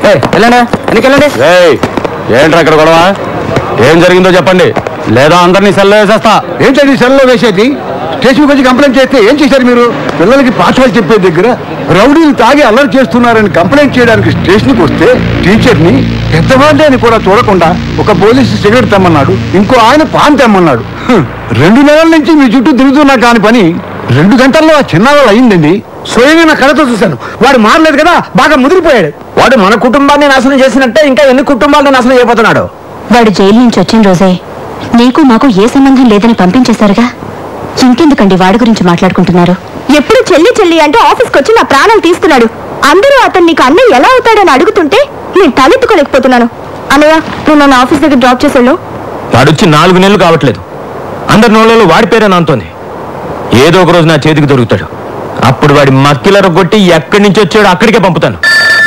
వెళ్ళండి ఎందుకెళ్ళండి ఏంట్రా ఇక్కడ గొడవ ఏం జరిగిందో చెప్పండి లేదా అందరినీ సెల్లో వేసేస్తా ఏంటండి సెల్లో వేసేది స్టేషన్కి వచ్చి కంప్లైంట్ చేస్తే ఏం చేశారు మీరు పిల్లలకి పాఠాలు చెప్పే దగ్గర రౌడీలు తాగి అల్లరి చేస్తున్నారని కంప్లైంట్ చేయడానికి స్టేషన్కి వస్తే టీచర్ని పెద్దవాళ్ళే అని కూడా చూడకుండా ఒక పోలీసు సిగరెట్ తెమ్మన్నాడు ఇంకో ఆయన పాన్ తెమ్మన్నాడు హ్మ్. రెండు నెలల నుంచి మీ చుట్టూ తిరుగుతున్నా కాని పని రెండు గంటల్లో ఆ చిన్నవాళ్ళు అయిందండి స్వయంగా నా కళతో చూశాను వాడు మారలేదు కదా బాగా ముదిరిపోయాడు వాడు మన కుటుంబాన్ని నాశనం చేసినట్టే ఇంకా ఎన్ని కుటుంబాలను నాశనం చేయబోతున్నాడు వాడు జైలు నుంచి వచ్చిన రోజే నీకు మాకు ఏ సంబంధం లేదని పంపించేశారుగా ఇంకెందుకండి వాడి గురించి మాట్లాడుకుంటున్నారు ఎప్పుడు చెల్లి చెల్లి అంటే ఆఫీస్కి వచ్చి నా ప్రాణాలు తీస్తున్నాడు అందరూ అతను నీకు అన్నయ్య ఎలా అవుతాడని అడుగుతుంటే నేను తలెత్తుకోలేకపోతున్నాను అన్నయ్య నువ్వు నన్ను ఆఫీస్ దగ్గర డ్రాప్ చేసాను వాడొచ్చి నాలుగు నెలలు కావట్లేదు అందరి నోళ్ళలో వాడి పేరే నాంతోంది ఏదో ఒక రోజు నా చేతికి దొరుకుతాడు అప్పుడు వాడి మక్కిలర కొట్టి ఎక్కడి నుంచి వచ్చాడో అక్కడికే పంపుతాను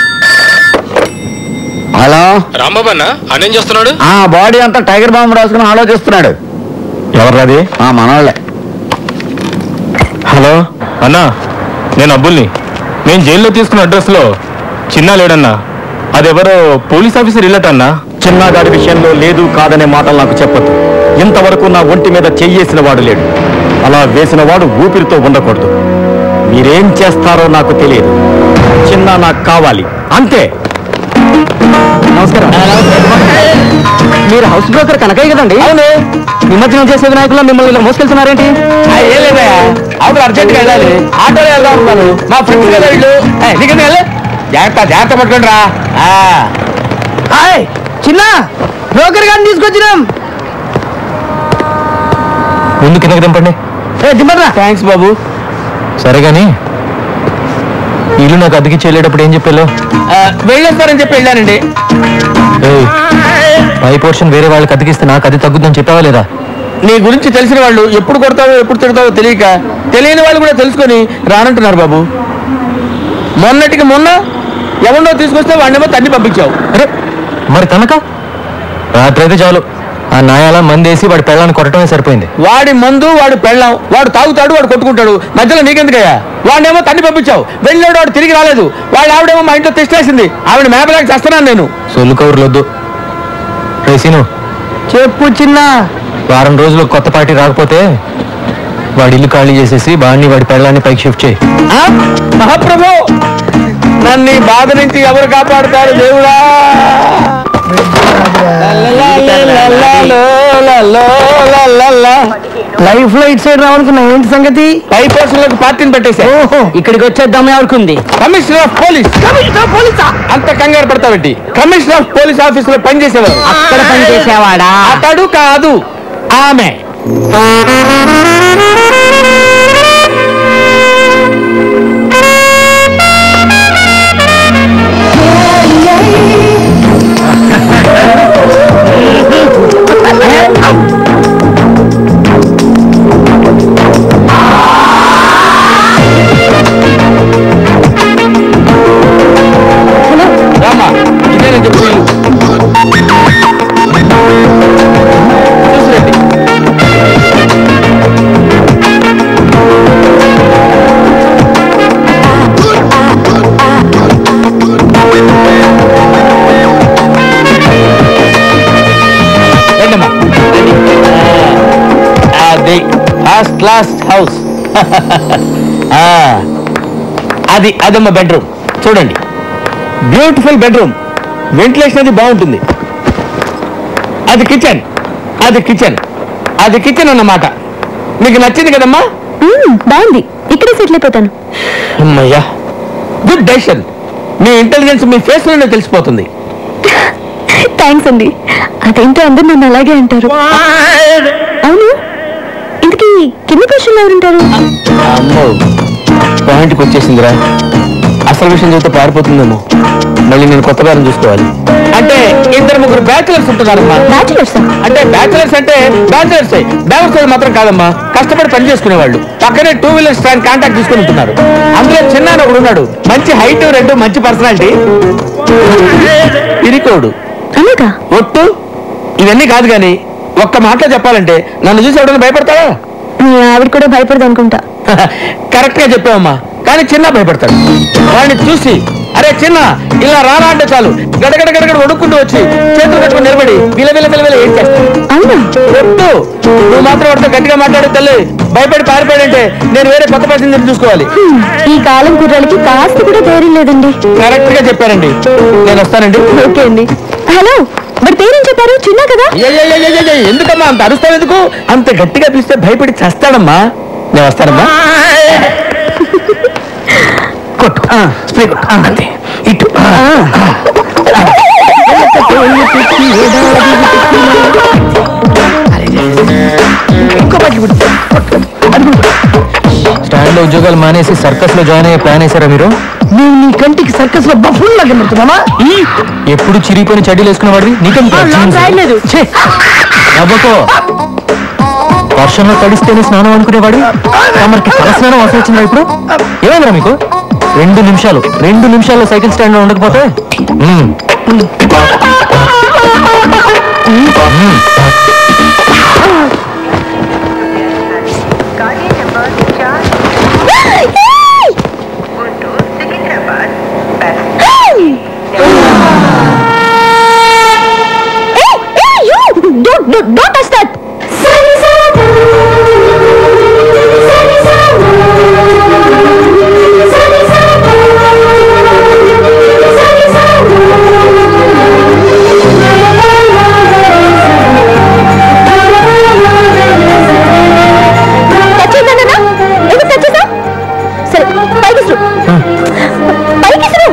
హలో రాంబాబు అన్న అన్నేం చేస్తున్నాడు ఆ బాడీ అంతా టైగర్ బాంబు రాసుకుని ఆలోచిస్తున్నాడు ఎవర్రాది ఆ మనవాళ్ళే హలో అన్నా నేను అబ్బుల్ని నేను జైల్లో తీసుకున్న అడ్రస్లో చిన్న లేడన్నా అదెవరో పోలీస్ ఆఫీసర్ ఇల్లట అన్నా చిన్నగాడి విషయంలో లేదు కాదనే మాటలు నాకు చెప్పొద్దు ఇంతవరకు నా ఒంటి మీద చెయ్యేసిన వాడు లేడు అలా వేసిన వాడు ఊపిరితో ఉండకూడదు మీరేం చేస్తారో నాకు తెలియదు చిన్న నాకు కావాలి అంతే నమస్కారం మీరు హౌస్ బ్రోకర్ కనకయ్య కదండి అవును నిమజ్జనం చేసే వినాయకులు మిమ్మల్ని ఇలా మోసుకెళ్తున్నారేంటి ఏం లేదయ్యా అవును అర్జెంట్ గా వెళ్ళాలి ఆటోలో వెళ్దాం అనుకున్నాను మా ఫ్రెండ్స్ కదా వీళ్ళు నీకెందుకు వెళ్ళి జాగ్రత్త జాగ్రత్త పట్టుకోండి రా హాయ్ చిన్న బ్రోకర్ గారిని తీసుకొచ్చినాం ముందు కిందకి దింపండి దిమ్మరా థ్యాంక్స్ బాబు సరే కానీ ఇల్లు నాకు అద్దెకి చెల్లేటప్పుడు ఏం చెప్పాలో వెళ్ళొస్తారని చెప్పి వెళ్ళానండి ఏయ్, పై పోర్షన్ వేరే వాళ్ళకి అద్దెకిస్తే నాకు అది తగ్గుద్దని చెప్పావా లేదా నీ గురించి తెలిసిన వాళ్ళు ఎప్పుడు కొడతావో ఎప్పుడు తిడతావో తెలియక తెలియని వాళ్ళు కూడా తెలుసుకొని రానంటున్నారు బాబు మొన్నటికి మొన్న ఎవరినో తీసుకొస్తే వాడినేమో తన్ని పంపించావు అరే మరి తనక రాత్రి అయితే చాలు ఆ నాయాల మందేసి వాడి పెళ్ళాన్ని కొట్టడమే సరిపోయింది వాడి మందు వాడు పెళ్ళాం వాడు తాగుతాడు వాడు కొట్టుకుంటాడు మధ్యలో నీకెందుకయ్యా వాడినేమో తన్ని పంపించావు వెళ్ళాడు వాడు తిరిగి రాలేదు వాళ్ళ ఆవిడేమో మా ఇంట్లో తెచ్చేసింది ఆవిడ మేపలేక చేస్తున్నాను నేను సొల్లు కౌరులొద్దు రేసిను చెప్పు చిన్న వారం రోజులు కొత్త పార్టీ రాకపోతే వాడి ఇల్లు ఖాళీ చేసేసి వాడిని వాడి పెళ్ళాన్ని పైకి షిఫ్ట్ చేయి ఆ? మహాప్రభు నన్ను ఈ బాధ నుంచి ఎవరు కాపాడుతారు దేవుడా లైఫ్ లో ఇటు సైడ్ రావనుకున్నా ఏంటి సంగతి పై పోర్షన్లకు పార్టీని పెట్టేసా ఇక్కడికి వచ్చేద్దాం ఎవరుకుంది commissioner of police commissioner of పోలీసా అంత కంగారు పడతావేంటి కమిషనర్ ఆఫ్ పోలీస్ ఆఫీస్ లో పనిచేసేవారు అక్కడ పనిచేసేవాడా అతడు కాదు ఆమె రామ్మా ఇదే నేను చెప్పు ఇల్లు. చూసిరండి రండమ్మా అది ఫస్ట్ క్లాస్ హౌస్ అది అదమ్మా బెడ్రూమ్ చూడండి బ్యూటిఫుల్ బెడ్రూమ్ వెంటిలేషన్ అది బాగుంటుంది అది కిచెన్ అది కిచెన్ అది కిచెన్ అన్నమాట మీకు నచ్చింది కదమ్మా బాగుంది ఇక్కడే సెటిల్ అయిపోతాను అమ్మయ్యా గుడ్ డెసిషన్ మీ ఇంటెలిజెన్స్ మీ ఫేస్ లోనే తెలిసిపోతుంది థ్యాంక్స్ అండి అదేంటో అందరు నన్ను అలాగే అంటారు అవును ఇంతకీ కింద క్వశ్చన్ ఎవరుంటారు అమ్మో పాయింట్కి వచ్చేసిందిరా అసలు విషయం చూస్తే పారిపోతుందేమో మళ్ళీ నేను కొత్త పేరం చూసుకోవాలి అంటే ఇద్దరు ముగ్గురు బ్యాచులర్స్ ఉంటున్నారమ్మా బ్యాచులర్స్ అంటే బ్యాచులర్స్ అంటే బ్యాచులర్స్ బ్యాచులర్స్ మాత్రం కాదమ్మా కష్టపడి పని చేసుకునేవాళ్ళు పక్కనే టూ వీలర్ స్టాండ్ కాంటాక్ట్ తీసుకుని ఉంటున్నారు అందులో చిన్న ఒకడు ఉన్నాడు మంచి హైట్ రెండు మంచి పర్సనాలిటీ పిరికోడు అలాగా ఒట్టు ఇవన్నీ కాదు కానీ ఒక్క మాటలో చెప్పాలంటే నన్ను చూసి ఎవడన్నా భయపడతాడా మీ ఆవిడ కూడా భయపడదు అనుకుంటా కరెక్ట్ గా చెప్పావమ్మా కానీ చిన్న భయపడతాడు వాడిని చూసి అరే చిన్న ఇలా రారా అంటే చాలు గడగడ గడగడ వణుక్కుంటూ వచ్చి చేతులు కట్టుకుని నిలబడి విల విల విల విల ఏం చేస్తాను అవునా ఒట్టు నువ్వు మాత్రం వాడితో గట్టిగా మాట్లాడే తల్లి భయపడి పారిపోయాడంటే నేను వేరే కొత్త పరిస్థితిని చూసుకోవాలి ఈ కాలం కుర్రాలకి కాస్త కూడా ధైర్యం లేదండి కరెక్ట్ గా చెప్పారండి నేను వస్తానండి ఓకే అండి హలో మరి పేరేం చెప్పారు చిన్న కదా ఏ, ఏ, ఏ, ఏ, ఏ, ఏ, ఎందుకమ్మా అంత అరుస్తావు ఎందుకు అంత గట్టిగా పిలిస్తే భయపడి చస్తాడమ్మా నేను వస్తానమ్మా కొట్టు స్ప్రే కొట్టు అంతే ఇటు ఇంకో పట్టి కొట్టు. స్టాండ్ లో ఉద్యోగాలు మానేసి సర్కస్ లో జాయిన్ అయ్యే ప్లాన్ వేసారా మీరు నువ్వు నీ కంటికి సర్కస్ లో బఫుల్ లాగా కనబడుతున్నావా ఎప్పుడు చిరిగిపోయిన చెడ్డీలు వేసుకునేవాడివి నీకెందుకు ఛీ! నవ్వకో వర్షంలో తడిస్తేనే స్నానం అనుకునేవాడు తమరికి తల స్నానం అవసరం వచ్చిందా ఇప్పుడు ఏమైందిరా మీకు రెండు నిమిషాలు రెండు నిమిషాల్లో సైకిల్ స్టాండ్ లో ఉండకపోతే మ్మ్. गाड़ी नंबर चार Guntur Secunderabad passenger don't touch that సరే పైకి ఇసురు. పైకి ఇసురు.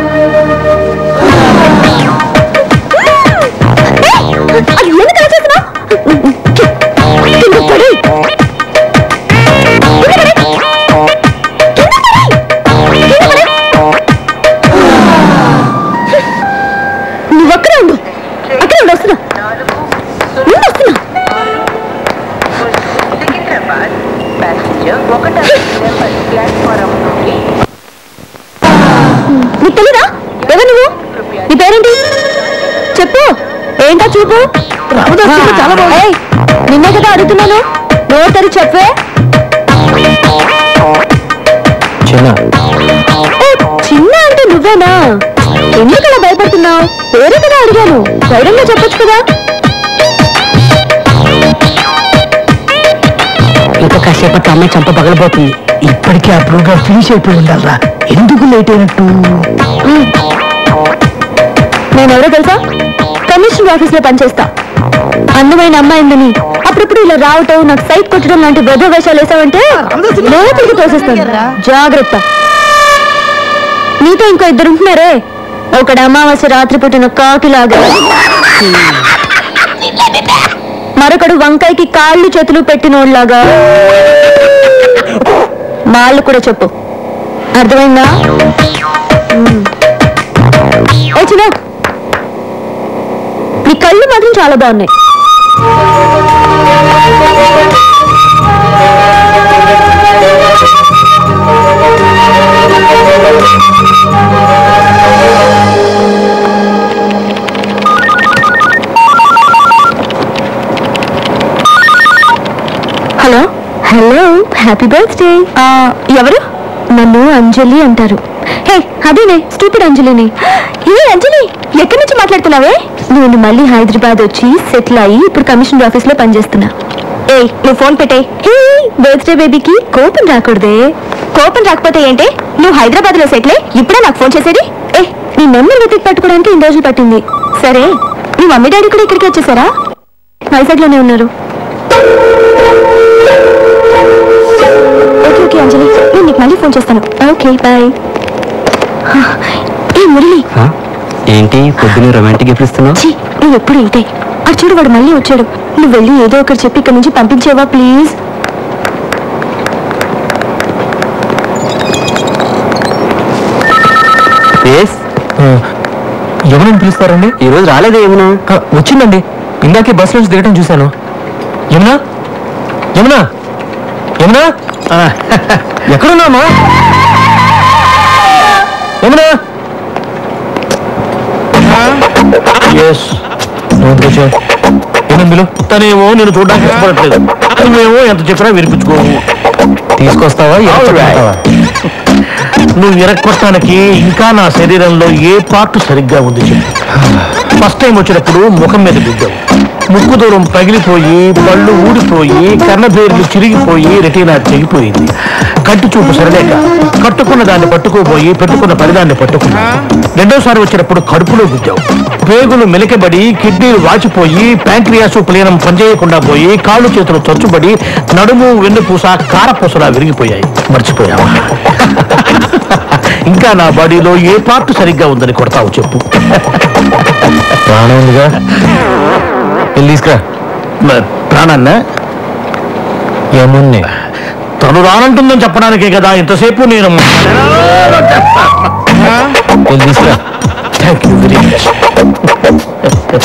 ఏయ్, అది ఎందుకు అలా చేస్తున్నావ్? కింద పడి. కింద పడి. కింద పడి. కింద పడి. నువ్వు అక్కడే ఉండు అక్కడే ఉండు వస్తున్నా ముందు వస్తున్నా సికింద్రాబాద్ ప్యాసింజర్ ఒకటవ నెంబర్ ప్లాట్ఫారం నుండి నీకు తెలీదా ఎవరు నువ్వు నీ పేరేంటి చెప్పు ఏంటో చూపు చాలా బాగుంది నిన్నే కదా అడుగుతున్నాను నోరు తెరి చెప్పే చిన్న ఓ, చిన్న అంటే నువ్వేనా ఎందుకు అలా భయపడుతున్నావు పేరే కదా అడిగాను ధైర్యంగా చెప్పొచ్చు కదా ఇంకా కాసేపట్లో అమ్మాయి చంప పగలబోతుంది ఇప్పటికే ఆ ప్రోగ్రామ్ ఫినిష్ అయిపోయి ఉండాలరా ఎందుకు లేట్ అయినట్టు నేనెవరో తెలుసా కమిషనర్ ఆఫీస్ లో పనిచేస్తా అందమైన అమ్మాయిందని అప్పుడప్పుడు ఇలా రావటం నాకు సైట్ కొట్టడం లాంటి వెధ వేషాలు వేసావంటే లోపలికి తోసేస్తాను జాగ్రత్త నీతో ఇంకో ఇద్దరు ఉంటున్నారే ఒకడు అమావాస్య రాత్రి పుట్టిన కాకిలాగా మరొకడు వంకాయకి కాళ్ళు చేతులు పెట్టినోళ్ళలాగా వాళ్ళు కూడా చెప్పు అర్థమైందా మ్మ్. ఏ చిన్న నీ కళ్ళు మాత్రం చాలా బాగున్నాయి హలో హలో హ్యాపీ బర్త్డే ఎవరు నన్ను అంజలి అంటారు హే అదేనే స్టూపిడ్ అంజలిని ఏ అంజలి ఎక్కడి నుంచి మాట్లాడుతున్నావే నేను మళ్ళీ హైదరాబాద్ వచ్చి సెటిల్ అయ్యి ఇప్పుడు కమిషనర్ ఆఫీస్ లో పనిచేస్తున్నా ఏ నువ్వు ఫోన్ పెట్టే హే బర్త్డే బేబీకి కోపం రాకూడదే కోపం రాకపోతే ఏంటే నువ్వు హైదరాబాద్ లో సెటిల్ అయ్యి ఇప్పుడే నాకు ఫోన్ చేసేది ఏ నీ నెంబర్ వెతికి పట్టుకోవడానికి ఇన్ని రోజులు పట్టింది సరే మీ మమ్మీ డాడీ కూడా ఇక్కడికి వచ్చేసారా వైజాగ్ లోనే ఉన్నారు ఓకే ఓకే అంజలి నేను నీకు మళ్ళీ ఫోన్ చేస్తాను ఓకే బాయ్ ఏ మురళి ఏంటి పొద్దున రొమాంటిక్ గిఫ్ట్ ఇస్తున్నావు ఛీ నువ్వు ఎప్పుడు ఇంతే అటు చూడు వాడు మళ్ళీ వచ్చాడు నువ్వు వెళ్ళి ఏదో ఒకటి చెప్పి ఇక్కడి నుంచి పంపించేవా ప్లీజ్ ఎవరిని పిలుస్తారండి ఈ రోజు రాలేదే ఏమన్నా ఆ, వచ్చిందండి ఇందాకే బస్ నుంచి దిగటం చూశాను యమునా యమునా యమునా ఎక్కడున్నామా యమునా ఎస్ ఏమని తనేమో నేను చూడడానికి ఇష్టపడట్లేదు నువ్వేమో ఎంత చెప్పినా వినిపించుకోవు తీసుకొస్తావా All right. నువ్వు ఇరక్కొట్టడానికి ఇంకా నా శరీరంలో ఏ పార్ట్ సరిగ్గా ఉంది చెప్పు ఫస్ట్ టైం వచ్చినప్పుడు ముఖం మీద బిడ్డావు ముక్కు దూరం పగిలిపోయి పళ్ళు ఊడిపోయి కర్ణభేర్లు చిరిగిపోయి రెటీనా చెగిపోయింది కంటి చూపు సరలేక కట్టుకున్న దాన్ని పట్టుకోపోయి పెట్టుకున్న పరిదాన్ని పట్టుకున్నా రెండోసారి వచ్చినప్పుడు కడుపులో గుద్దావు పేగులు మెలికబడి కిడ్నీలు వాచిపోయి ప్యాంక్రియాసు ప్లీనం పనిచేయకుండా పోయి కాళ్ళు చేతులు చచ్చుబడి నడుము వెన్నుపూస కారపూసలా విరిగిపోయాయి మర్చిపోయావా ఇంకా నా బాడీలో ఏ పార్ట్ సరిగ్గా ఉందని కొడతావు చెప్పు ప్రాణం ఉందిగా వెళ్ళి తీసుకురా మ- ప్రాణాన్న ఏముంది తను రానంటుందని చెప్పడానికే కదా ఇంతసేపు నేను వెళ్ళి తీసుకురా థ్యాంక్ యూ వెరీ మచ్